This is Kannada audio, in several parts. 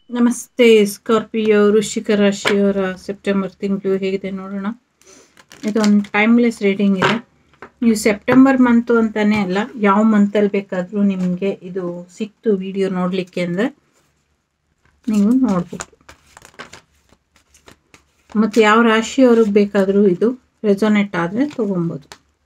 ನಮಸ್ತೆ ಸ್ಕಾರ್ಪಿಯೋ ವೃಶ್ಚಿಕ ರಾಶಿಯವರ ಸೆಪ್ಟೆಂಬರ್ ತಿಂಗಳು ಹೇಗಿದೆ ನೋಡೋಣ ಇದೊಂದು ಟೈಮ್ಲೆಸ್ ರೀಡಿಂಗ್ ಇದೆ ನೀವು ಸೆಪ್ಟೆಂಬರ್ ಮಂತು ಅಂತಾನೆ ಅಲ್ಲ ಯಾವ ಮಂತಲ್ಲಿ ಬೇಕಾದರೂ ನಿಮಗೆ ಇದು ಸಿಕ್ತು ವಿಡಿಯೋ ನೋಡಲಿಕ್ಕೆ ಅಂದರೆ ನೀವು ನೋಡ್ಬೋದು ಮತ್ತು ಯಾವ ರಾಶಿಯವ್ರಿಗೆ ಬೇಕಾದರೂ ಇದು ರೆಸೊನೆಟ್ ಆದರೆ ತೊಗೊಬೋದು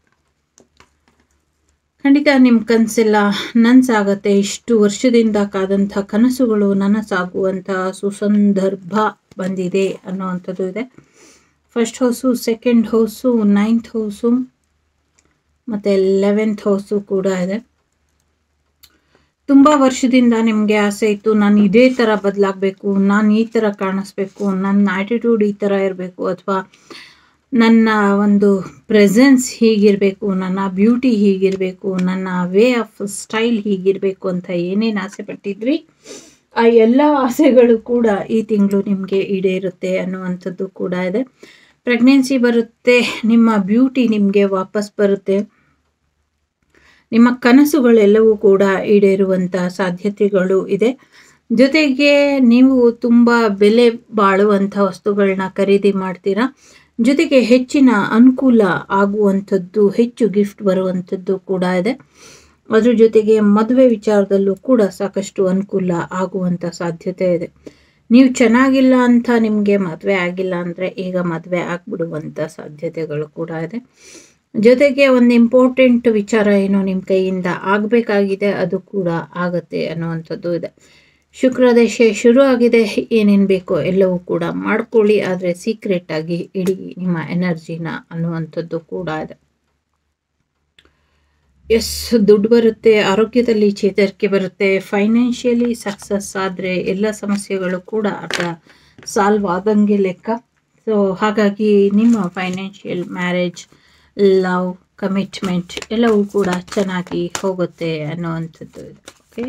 ಖಂಡಿತ ನಿಮ್ಮ ಕನಸೆಲ್ಲ ನನಸಾಗತ್ತೆ ಇಷ್ಟು ವರ್ಷದಿಂದ ಕಾದಂಥ ಕನಸುಗಳು ನನಸಾಗುವಂಥ ಸುಸಂದರ್ಭ ಬಂದಿದೆ ಅನ್ನೋವಂಥದ್ದು ಇದೆ first house second house ninth house ಮತ್ತು ಲೆವೆಂತ್ ಹೌಸು ಕೂಡ ಇದೆ ತುಂಬ ವರ್ಷದಿಂದ ನಿಮಗೆ ಆಸೆ ಇತ್ತು ನಾನು ಇದೇ ಥರ ಬದಲಾಗಬೇಕು ನಾನು ಈ ಥರ ಕಾಣಿಸ್ಬೇಕು ನನ್ನ ಆ್ಯಟಿಟ್ಯೂಡ್ ಈ ಥರ ಇರಬೇಕು ಅಥವಾ ನನ್ನ ಒಂದು ಪ್ರೆಸೆನ್ಸ್ ಹೀಗಿರಬೇಕು ನನ್ನ ಬ್ಯೂಟಿ ಹೀಗಿರಬೇಕು ನನ್ನ ವೇ ಆಫ್ ಸ್ಟೈಲ್ ಹೀಗಿರಬೇಕು ಅಂತ ಏನೇನು ಆಸೆ ಪಟ್ಟಿದ್ರಿ ಆ ಎಲ್ಲ ಆಸೆಗಳು ಕೂಡ ಈ ತಿಂಗಳು ನಿಮಗೆ ಈಡೇರುತ್ತೆ ಅನ್ನುವಂಥದ್ದು ಕೂಡ ಇದೆ ಪ್ರೆಗ್ನೆನ್ಸಿ ಬರುತ್ತೆ ನಿಮ್ಮ ಬ್ಯೂಟಿ ನಿಮಗೆ ವಾಪಸ್ ಬರುತ್ತೆ ನಿಮ್ಮ ಕನಸುಗಳೆಲ್ಲವೂ ಕೂಡ ಈಡೇರುವಂಥ ಸಾಧ್ಯತೆಗಳು ಇದೆ ಜೊತೆಗೆ ನೀವು ತುಂಬ ಬೆಲೆ ಬಾಳುವಂಥ ವಸ್ತುಗಳನ್ನ ಖರೀದಿ ಮಾಡ್ತೀರಾ ಜೊತೆಗೆ ಹೆಚ್ಚಿನ ಅನುಕೂಲ ಆಗುವಂಥದ್ದು ಹೆಚ್ಚು ಗಿಫ್ಟ್ ಬರುವಂಥದ್ದು ಕೂಡ ಇದೆ ಅದ್ರ ಜೊತೆಗೆ ಮದುವೆ ವಿಚಾರದಲ್ಲೂ ಕೂಡ ಸಾಕಷ್ಟು ಅನುಕೂಲ ಆಗುವಂಥ ಸಾಧ್ಯತೆ ಇದೆ ನೀವು ಚೆನ್ನಾಗಿಲ್ಲ ಅಂತ ನಿಮಗೆ ಮದುವೆ ಆಗಿಲ್ಲ ಅಂದರೆ ಈಗ ಮದುವೆ ಆಗಿಬಿಡುವಂಥ ಸಾಧ್ಯತೆಗಳು ಕೂಡ ಇದೆ ಜೊತೆಗೆ ಒಂದು ಇಂಪಾರ್ಟೆಂಟ್ ವಿಚಾರ ಏನು ನಿಮ್ಮ ಕೈಯಿಂದ ಆಗಬೇಕಾಗಿದೆ ಅದು ಕೂಡ ಆಗತ್ತೆ ಅನ್ನುವಂಥದ್ದು ಇದೆ ಶುಕ್ರ ದಶೆ ಶುರು ಆಗಿದೆ ಏನೇನು ಬೇಕೋ ಎಲ್ಲವೂ ಕೂಡ ಮಾಡ್ಕೊಳ್ಳಿ ಆದರೆ ಸೀಕ್ರೆಟ್ ಆಗಿ ಇಡಿ ನಿಮ್ಮ ಎನರ್ಜಿನ ಅನ್ನುವಂಥದ್ದು ಕೂಡ ಇದೆ ಎಸ್ ದುಡ್ಡು ಬರುತ್ತೆ ಆರೋಗ್ಯದಲ್ಲಿ ಚೇತರಿಕೆ ಬರುತ್ತೆ ಫೈನಾನ್ಷಿಯಲಿ ಸಕ್ಸಸ್ ಆದರೆ ಎಲ್ಲ ಸಮಸ್ಯೆಗಳು ಕೂಡ ಅರ್ಧ ಸಾಲ್ವ್ ಆದಂಗೆ ಲೆಕ್ಕ ಸೊ ಹಾಗಾಗಿ ನಿಮ್ಮ ಫೈನಾನ್ಷಿಯಲ್ ಮ್ಯಾರೇಜ್ ಲವ್ ಕಮಿಟ್ಮೆಂಟ್ ಎಲ್ಲವೂ ಕೂಡ ಚೆನ್ನಾಗಿ ಹೋಗುತ್ತೆ ಅನ್ನುವಂಥದ್ದು ಇದೆ ಓಕೆ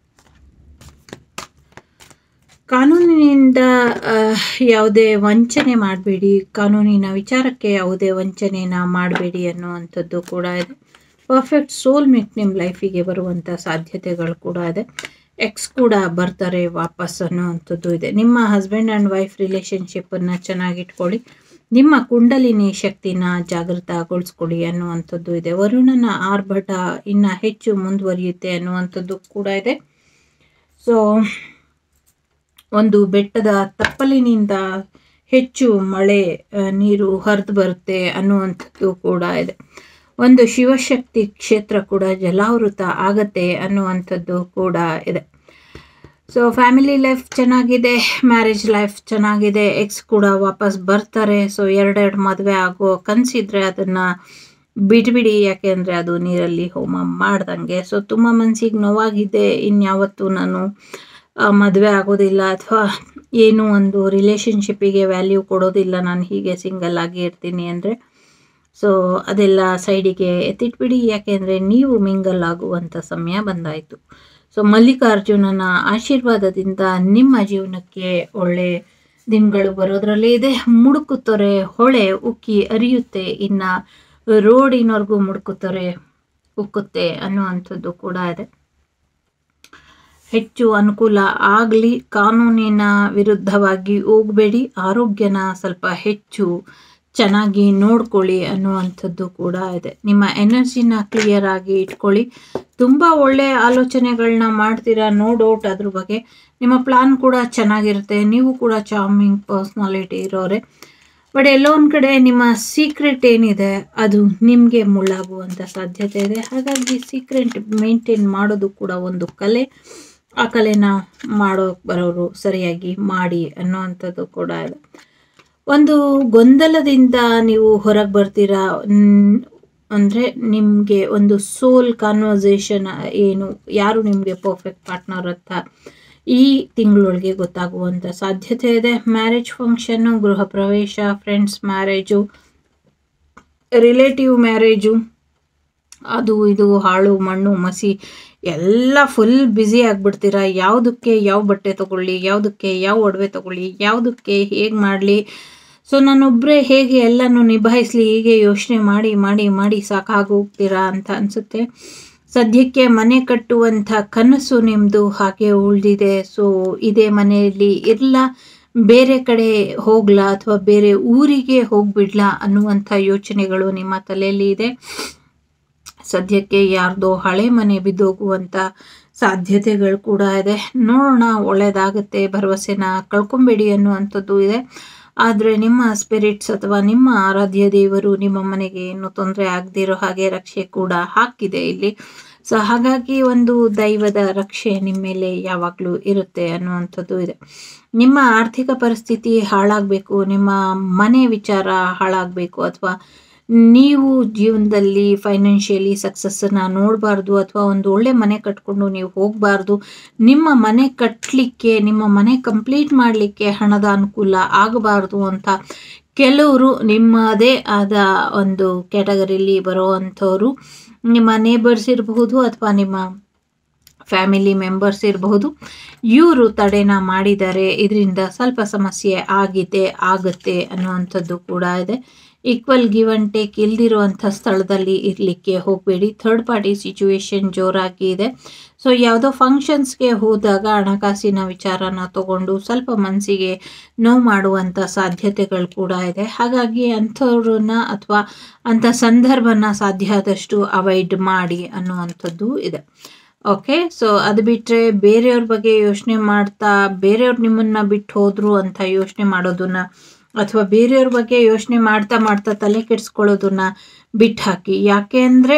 ಕಾನೂನಿನಿಂದ ಯಾವುದೇ ವಂಚನೆ ಮಾಡಬೇಡಿ ಕಾನೂನಿನ ವಿಚಾರಕ್ಕೆ ಯಾವುದೇ ವಂಚನೆನ ಮಾಡಬೇಡಿ ಅನ್ನುವಂಥದ್ದು ಕೂಡ ಇದೆ ಪರ್ಫೆಕ್ಟ್ ಸೋಲ್ಮೇಟ್ ನಿಮ್ಮ ಲೈಫಿಗೆ ಬರುವಂಥ ಸಾಧ್ಯತೆಗಳು ಕೂಡ ಇದೆ ಎಕ್ಸ್ ಕೂಡ ಬರ್ತಾರೆ ವಾಪಸ್ ಅನ್ನುವಂಥದ್ದು ಇದೆ ನಿಮ್ಮ ಹಸ್ಬೆಂಡ್ ಆ್ಯಂಡ್ ವೈಫ್ ರಿಲೇಷನ್ಶಿಪ್ಪನ್ನು ಚೆನ್ನಾಗಿಟ್ಕೊಳ್ಳಿ ನಿಮ್ಮ ಕುಂಡಲಿನಿ ಶಕ್ತಿನ ಜಾಗೃತಗೊಳಿಸ್ಕೊಳ್ಳಿ ಅನ್ನುವಂಥದ್ದು ಇದೆ ವರುಣನ ಆರ್ಭಟ ಇನ್ನು ಹೆಚ್ಚು ಮುಂದುವರಿಯುತ್ತೆ ಅನ್ನುವಂಥದ್ದು ಕೂಡ ಇದೆ ಸೊ ಒಂದು ಬೆಟ್ಟದ ತಪ್ಪಲಿನಿಂದ ಹೆಚ್ಚು ಮಳೆ ನೀರು ಹರಿದು ಬರುತ್ತೆ ಅನ್ನುವಂಥದ್ದು ಕೂಡ ಇದೆ ಒಂದು ಶಿವಶಕ್ತಿ ಕ್ಷೇತ್ರ ಕೂಡ ಜಲಾವೃತ ಆಗತ್ತೆ ಅನ್ನುವಂಥದ್ದು ಕೂಡ ಇದೆ ಸೊ ಫ್ಯಾಮಿಲಿ ಲೈಫ್ ಚೆನ್ನಾಗಿದೆ ಮ್ಯಾರೇಜ್ ಲೈಫ್ ಚೆನ್ನಾಗಿದೆ ಎಕ್ಸ್ ಕೂಡ ವಾಪಸ್ ಬರ್ತಾರೆ ಸೊ ಎರಡೆರಡು ಮದುವೆ ಆಗೋ ಕನಸಿದ್ರೆ ಅದನ್ನು ಬಿಟ್ಬಿಡಿ ಯಾಕೆಂದರೆ ಅದು ನೀರಲ್ಲಿ ಹೋಮ ಮಾಡ್ದಂಗೆ ಸೊ ತುಂಬ ಮನಸ್ಸಿಗೆ ನೋವಾಗಿದೆ ಇನ್ಯಾವತ್ತೂ ನಾನು ಮದುವೆ ಆಗೋದಿಲ್ಲ ಅಥವಾ ಏನೂ ಒಂದು ರಿಲೇಷನ್ಶಿಪ್ಪಿಗೆ ವ್ಯಾಲ್ಯೂ ಕೊಡೋದಿಲ್ಲ ನಾನು ಹೀಗೆ ಸಿಂಗಲ್ ಆಗಿ ಇರ್ತೀನಿ ಅಂದರೆ ಸೊ ಅದೆಲ್ಲ ಸೈಡಿಗೆ ಎತ್ತಿಟ್ಬಿಡಿ ಯಾಕೆಂದರೆ ನೀವು ಮಿಂಗಲ್ ಆಗುವಂಥ ಸಮಯ ಬಂದಾಯಿತು ಸೊ ಮಲ್ಲಿಕಾರ್ಜುನನ ಆಶೀರ್ವಾದದಿಂದ ನಿಮ್ಮ ಜೀವನಕ್ಕೆ ಒಳ್ಳೆ ದಿನಗಳು ಬರೋದ್ರಲ್ಲೇ ಇದೆ ಮುಡುಕು ತೊರೆ ಹೊಳೆ ಉಕ್ಕಿ ಅರಿಯುತ್ತೆ ಇನ್ನು ರೋಡಿನವರೆಗೂ ಮುಡುಕು ತೊರೆ ಉಕ್ಕುತ್ತೆ ಅನ್ನುವಂಥದ್ದು ಕೂಡ ಇದೆ ಹೆಚ್ಚು ಅನುಕೂಲ ಆಗಲಿ ಕಾನೂನಿನ ವಿರುದ್ಧವಾಗಿ ಹೋಗಬೇಡಿ ಆರೋಗ್ಯನ ಸ್ವಲ್ಪ ಹೆಚ್ಚು ಚೆನ್ನಾಗಿ ನೋಡ್ಕೊಳ್ಳಿ ಅನ್ನುವಂಥದ್ದು ಕೂಡ ಇದೆ ನಿಮ್ಮ ಎನರ್ಜಿನ ಕ್ಲಿಯರ್ ಆಗಿ ಇಟ್ಕೊಳ್ಳಿ ತುಂಬ ಒಳ್ಳೆಯ ಆಲೋಚನೆಗಳನ್ನ ಮಾಡ್ತೀರಾ ನೋ ಡೌಟ್ ಅದ್ರ ಬಗ್ಗೆ ನಿಮ್ಮ ಪ್ಲಾನ್ ಕೂಡ ಚೆನ್ನಾಗಿರುತ್ತೆ ನೀವು ಕೂಡ ಚಾರ್ಮಿಂಗ್ ಪರ್ಸ್ನಾಲಿಟಿ ಇರೋರೆ ಬಟ್ ಎಲ್ಲೋ ಒಂದು ಕಡೆ ನಿಮ್ಮ ಸೀಕ್ರೆಟ್ ಏನಿದೆ ಅದು ನಿಮಗೆ ಮುಳ್ಳಾಗುವಂಥ ಸಾಧ್ಯತೆ ಇದೆ ಹಾಗಾಗಿ ಸೀಕ್ರೆಟ್ ಮೇಂಟೈನ್ ಮಾಡೋದು ಕೂಡ ಒಂದು ಕಲೆ ಆ ಕಲೆನ ಮಾಡೋಕೆ ಬರೋರು ಸರಿಯಾಗಿ ಮಾಡಿ ಅನ್ನೋವಂಥದ್ದು ಕೂಡ ಇದೆ ಒಂದು ಗೊಂದಲದಿಂದ ನೀವು ಹೊರಗೆ ಬರ್ತೀರಾ ಅಂದರೆ ನಿಮಗೆ ಒಂದು ಸೋಲ್ ಕಾನ್ವರ್ಸೇಷನ್ ಏನು ಯಾರು ನಿಮಗೆ ಪರ್ಫೆಕ್ಟ್ ಪಾರ್ಟ್ನರ್ ಅಂತ ಈ ತಿಂಗಳೊಳಗೆ ಗೊತ್ತಾಗುವಂಥ ಸಾಧ್ಯತೆ ಇದೆ ಮ್ಯಾರೇಜ್ ಫಂಕ್ಷನ್ನು ಗೃಹ ಪ್ರವೇಶ ಫ್ರೆಂಡ್ಸ್ ಮ್ಯಾರೇಜು ರಿಲೇಟಿವ್ ಮ್ಯಾರೇಜು ಅದು ಇದು ಹಾಳು ಮಣ್ಣು ಮಸಿ ಎಲ್ಲ ಫುಲ್ ಬ್ಯುಸಿ ಆಗಿಬಿಡ್ತೀರಾ ಯಾವುದಕ್ಕೆ ಯಾವ ಬಟ್ಟೆ ತೊಗೊಳ್ಳಿ ಯಾವುದಕ್ಕೆ ಯಾವ ಒಡವೆ ತೊಗೊಳ್ಳಿ ಯಾವುದಕ್ಕೆ ಹೇಗೆ ಮಾಡಲಿ ಸೊ ನಾನೊಬ್ಬರೇ ಹೇಗೆ ಎಲ್ಲನೂ ನಿಭಾಯಿಸಲಿ ಹೀಗೆ ಯೋಚನೆ ಮಾಡಿ ಮಾಡಿ ಮಾಡಿ ಸಾಕಾಗೋಗ್ತೀರಾ ಅಂತ ಅನಿಸುತ್ತೆ ಸದ್ಯಕ್ಕೆ ಮನೆ ಕಟ್ಟುವಂಥ ಕನಸು ನಿಮ್ಮದು ಹಾಗೆ ಉಳಿದಿದೆ ಸೊ ಇದೇ ಮನೆಯಲ್ಲಿ ಇರಲ್ಲ ಬೇರೆ ಕಡೆ ಹೋಗ್ಲಾ ಅಥವಾ ಬೇರೆ ಊರಿಗೆ ಹೋಗ್ಬಿಡ್ಲಾ ಅನ್ನುವಂಥ ಯೋಚನೆಗಳು ನಿಮ್ಮ ತಲೆಯಲ್ಲಿ ಇದೆ ಸದ್ಯಕ್ಕೆ ಯಾರ್ದೋ ಹಳೆ ಮನೆ ಬಿದ್ದೋಗುವಂಥ ಸಾಧ್ಯತೆಗಳು ಕೂಡ ಇದೆ ನೋಡೋಣ ಒಳ್ಳೇದಾಗುತ್ತೆ ಭರವಸೆನ ಕಳ್ಕೊಂಬೇಡಿ ಅನ್ನುವಂಥದ್ದು ಇದೆ ಆದರೆ ನಿಮ್ಮ ಸ್ಪಿರಿಟ್ಸ್ ಅಥವಾ ನಿಮ್ಮ ಆರಾಧ್ಯ ದೇವರು ನಿಮ್ಮ ಮನೆಗೆ ಏನು ತೊಂದರೆ ಆಗದಿರೋ ಹಾಗೆ ರಕ್ಷೆ ಕೂಡ ಹಾಕಿದೆ ಇಲ್ಲಿ ಸೊ ಹಾಗಾಗಿ ಒಂದು ದೈವದ ರಕ್ಷೆ ನಿಮ್ಮ ಮೇಲೆ ಯಾವಾಗಲೂ ಇರುತ್ತೆ ಅನ್ನುವಂಥದ್ದು ಇದೆ ನಿಮ್ಮ ಆರ್ಥಿಕ ಪರಿಸ್ಥಿತಿ ಹಾಳಾಗಬೇಕು ನಿಮ್ಮ ಮನೆ ವಿಚಾರ ಹಾಳಾಗಬೇಕು ಅಥವಾ ನೀವು ಜೀವನದಲ್ಲಿ ಫೈನಾನ್ಷಿಯಲಿ ಸಕ್ಸಸ್ಸನ್ನು ನೋಡಬಾರ್ದು ಅಥವಾ ಒಂದು ಒಳ್ಳೆ ಮನೆ ಕಟ್ಕೊಂಡು ನೀವು ಹೋಗಬಾರ್ದು ನಿಮ್ಮ ಮನೆ ಕಟ್ಟಲಿಕ್ಕೆ ನಿಮ್ಮ ಮನೆ ಕಂಪ್ಲೀಟ್ ಮಾಡಲಿಕ್ಕೆ ಹಣದ ಅನುಕೂಲ ಆಗಬಾರ್ದು ಅಂತ ಕೆಲವರು ನಿಮ್ಮದೇ ಆದ ಒಂದು ಕ್ಯಾಟಗರಿಲಿ ಬರುವಂಥವ್ರು ನಿಮ್ಮ ನೇಬರ್ಸ್ ಇರಬಹುದು ಅಥವಾ ನಿಮ್ಮ ಫ್ಯಾಮಿಲಿ ಮೆಂಬರ್ಸ್ ಇರಬಹುದು ಇವರು ತಡೆನ ಮಾಡಿದ್ದಾರೆ ಇದರಿಂದ ಸ್ವಲ್ಪ ಸಮಸ್ಯೆ ಆಗಿದೆ ಆಗುತ್ತೆ ಅನ್ನುವಂಥದ್ದು ಕೂಡ ಇದೆ ಈಕ್ವಲ್ ಗಿವ್ ಅಂಡ್ ಟೇಕ್ ಇಲ್ದಿರುವಂಥ ಸ್ಥಳದಲ್ಲಿ ಇರಲಿಕ್ಕೆ ಹೋಗಬೇಡಿ ಥರ್ಡ್ ಪಾರ್ಟಿ ಸಿಚುವೇಶನ್ ಜೋರಾಗಿ ಇದೆ ಸೊ ಯಾವುದೋ ಫಂಕ್ಷನ್ಸ್ಗೆ ಹೋದಾಗ ಹಣಕಾಸಿನ ವಿಚಾರನ ತಗೊಂಡು ಸ್ವಲ್ಪ ಮನಸ್ಸಿಗೆ ನೋವು ಮಾಡುವಂಥ ಸಾಧ್ಯತೆಗಳು ಕೂಡ ಇದೆ ಹಾಗಾಗಿ ಅಂಥವ್ರನ್ನ ಅಥವಾ ಅಂಥ ಸಂದರ್ಭನ ಸಾಧ್ಯ ಆದಷ್ಟು ಅವಾಯ್ಡ್ ಮಾಡಿ ಅನ್ನುವಂಥದ್ದು ಇದೆ ಓಕೆ ಸೊ ಅದು ಬಿಟ್ಟರೆ ಬೇರೆಯವ್ರ ಬಗ್ಗೆ ಯೋಚನೆ ಮಾಡ್ತಾ ಬೇರೆಯವ್ರು ನಿಮ್ಮನ್ನ ಬಿಟ್ಟು ಹೋದ್ರು ಅಂತ ಯೋಚನೆ ಮಾಡೋದನ್ನ ಅಥವಾ ಬೇರೆಯವ್ರ ಬಗ್ಗೆ ಯೋಚನೆ ಮಾಡ್ತಾ ಮಾಡ್ತಾ ತಲೆ ಕೆಡಿಸ್ಕೊಳ್ಳೋದನ್ನ ಬಿಟ್ಟು ಹಾಕಿ ಯಾಕೆ ಅಂದರೆ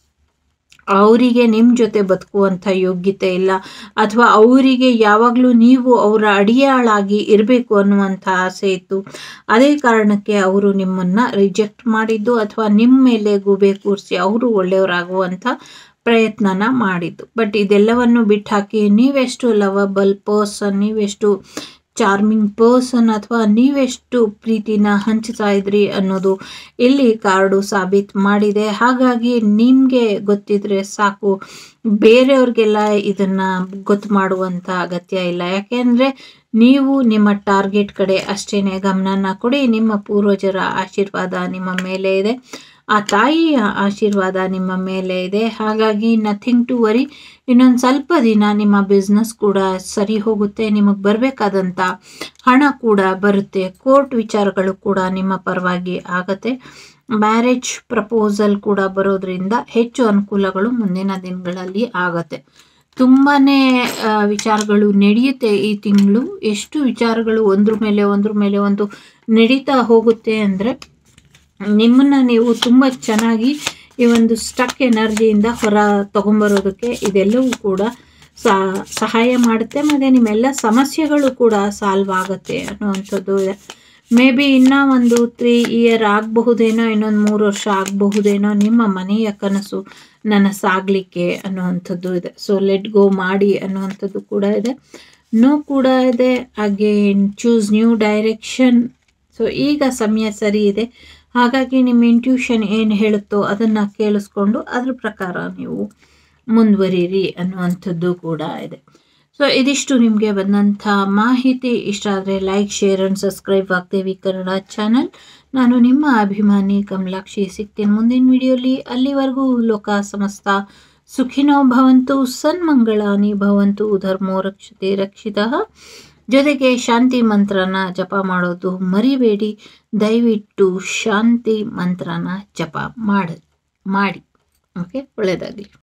ಅವರಿಗೆ ನಿಮ್ಮ ಜೊತೆ ಬದುಕುವಂಥ ಯೋಗ್ಯತೆ ಇಲ್ಲ ಅಥವಾ ಅವರಿಗೆ ಯಾವಾಗಲೂ ನೀವು ಅವರ ಅಡಿಯಾಳಾಗಿ ಇರಬೇಕು ಅನ್ನುವಂಥ ಆಸೆ ಇತ್ತು ಅದೇ ಕಾರಣಕ್ಕೆ ಅವರು ನಿಮ್ಮನ್ನು ರಿಜೆಕ್ಟ್ ಮಾಡಿದ್ದು ಅಥವಾ ನಿಮ್ಮ ಮೇಲೆ ಗೂಬೆ ಕೂರಿಸಿ ಅವರು ಒಳ್ಳೆಯವರಾಗುವಂಥ ಪ್ರಯತ್ನನ ಮಾಡಿದ್ದು ಬಟ್ ಇದೆಲ್ಲವನ್ನು ಬಿಟ್ಟು ಹಾಕಿ ನೀವೆಷ್ಟು ಲವಬಲ್ ಪರ್ಸನ್ ನೀವೆಷ್ಟು ಚಾರ್ಮಿಂಗ್ ಪರ್ಸನ್ ಅಥವಾ ನೀವೆಷ್ಟು ಪ್ರೀತಿನ ಹಂಚ್ತಾ ಇದ್ರಿ ಅನ್ನೋದು ಇಲ್ಲಿ ಕಾರ್ಡು ಸಾಬೀತು ಮಾಡಿದೆ ಹಾಗಾಗಿ ನಿಮಗೆ ಗೊತ್ತಿದ್ರೆ ಸಾಕು ಬೇರೆಯವ್ರಿಗೆಲ್ಲ ಇದನ್ನು ಗೊತ್ತು ಮಾಡುವಂಥ ಅಗತ್ಯ ಇಲ್ಲ ಯಾಕೆಂದರೆ ನೀವು ನಿಮ್ಮ ಟಾರ್ಗೆಟ್ ಕಡೆ ಅಷ್ಟೇ ಗಮನನ ಕೊಡಿ ನಿಮ್ಮ ಪೂರ್ವಜರ ಆಶೀರ್ವಾದ ನಿಮ್ಮ ಮೇಲೆ ಇದೆ ಆ ತಾಯಿಯ ಆಶೀರ್ವಾದ ನಿಮ್ಮ ಮೇಲೆ ಇದೆ ಹಾಗಾಗಿ ನಥಿಂಗ್ ಟು ವರಿ ಇನ್ನೊಂದು ಸ್ವಲ್ಪ ದಿನ ನಿಮ್ಮ ಬಿಸ್ನೆಸ್ ಕೂಡ ಸರಿ ಹೋಗುತ್ತೆ ನಿಮಗೆ ಬರಬೇಕಾದಂಥ ಹಣ ಕೂಡ ಬರುತ್ತೆ ಕೋರ್ಟ್ ವಿಚಾರಗಳು ಕೂಡ ನಿಮ್ಮ ಪರವಾಗಿ ಆಗತ್ತೆ ಮ್ಯಾರೇಜ್ ಪ್ರಪೋಸಲ್ ಕೂಡ ಬರೋದ್ರಿಂದ ಹೆಚ್ಚು ಅನುಕೂಲಗಳು ಮುಂದಿನ ದಿನಗಳಲ್ಲಿ ಆಗತ್ತೆ ತುಂಬಾ ವಿಚಾರಗಳು ನಡೆಯುತ್ತೆ ಈ ತಿಂಗಳು ಎಷ್ಟು ವಿಚಾರಗಳು ಒಂದ್ರ ಮೇಲೆ ಒಂದ್ರ ಮೇಲೆ ಒಂದು ನಡೀತಾ ಹೋಗುತ್ತೆ ಅಂದರೆ ನಿಮ್ಮನ್ನು ನೀವು ತುಂಬ ಚೆನ್ನಾಗಿ ಈ ಒಂದು ಸ್ಟಕ್ ಎನರ್ಜಿಯಿಂದ ಹೊರ ತಗೊಂಬರೋದಕ್ಕೆ ಇದೆಲ್ಲವೂ ಕೂಡ ಸಹಾಯ ಮಾಡುತ್ತೆ ಮತ್ತು ನಿಮ್ಮೆಲ್ಲ ಸಮಸ್ಯೆಗಳು ಕೂಡ ಸಾಲ್ವ್ ಆಗುತ್ತೆ ಅನ್ನುವಂಥದ್ದು ಇದೆ ಮೇ ಬಿ ಇನ್ನೂ ಒಂದು ತ್ರೀ ಇಯರ್ ಆಗಬಹುದೇನೋ ಇನ್ನೊಂದು ಮೂರು ವರ್ಷ ಆಗಬಹುದೇನೋ ನಿಮ್ಮ ಮನೆಯ ಕನಸು ನನಸಾಗಲಿಕ್ಕೆ ಅನ್ನುವಂಥದ್ದು ಇದೆ ಸೊ ಲೆಟ್ ಗೋ ಮಾಡಿ ಅನ್ನುವಂಥದ್ದು ಕೂಡ ಇದೆ ನೋ ಕೂಡ ಇದೆ again choose new direction so ಈಗ ಸಮಯ ಸರಿ ಇದೆ ಹಾಗಾಗಿ ನಿಮ್ಮ ಇಂಟ್ಯೂಷನ್ ಏನು ಹೇಳುತ್ತೋ ಅದನ್ನು ಕೇಳಿಸ್ಕೊಂಡು ಅದ್ರ ಪ್ರಕಾರ ನೀವು ಮುಂದುವರಿರಿ ಅನ್ನುವಂಥದ್ದು ಕೂಡ ಇದೆ ಸೊ ಇದಿಷ್ಟು ನಿಮಗೆ ಬಂದಂಥ ಮಾಹಿತಿ ಇಷ್ಟ ಆದರೆ ಲೈಕ್ ಶೇರ್ ಆ್ಯಂಡ್ ಸಬ್ಸ್ಕ್ರೈಬ್ ಆಗ್ತೇವಿ ಕನ್ನಡ ಚಾನಲ್ ನಾನು ನಿಮ್ಮ ಅಭಿಮಾನಿ ಕಮಲಾಕ್ಷಿ ಸಿಗ್ತೀನಿ ಮುಂದಿನ ವಿಡಿಯೋಲಿ ಅಲ್ಲಿವರೆಗೂ ಲೋಕ ಸಮಸ್ತ ಸುಖಿನೋ ಭವಂತು ಸನ್ಮಂಗಳಾನಿ ಭವಂತು ಧರ್ಮೋ ರಕ್ಷತೆ ರಕ್ಷಿತ ಜೊತೆಗೆ ಶಾಂತಿ ಮಂತ್ರನ ಜಪ ಮಾಡೋದು ಮರಿಬೇಡಿ ದಯವಿಟ್ಟು ಶಾಂತಿ ಮಂತ್ರನ ಜಪ ಮಾಡಿ ಮಾಡಿ ಓಕೆ ಒಳ್ಳೆಯದಾಗಲಿ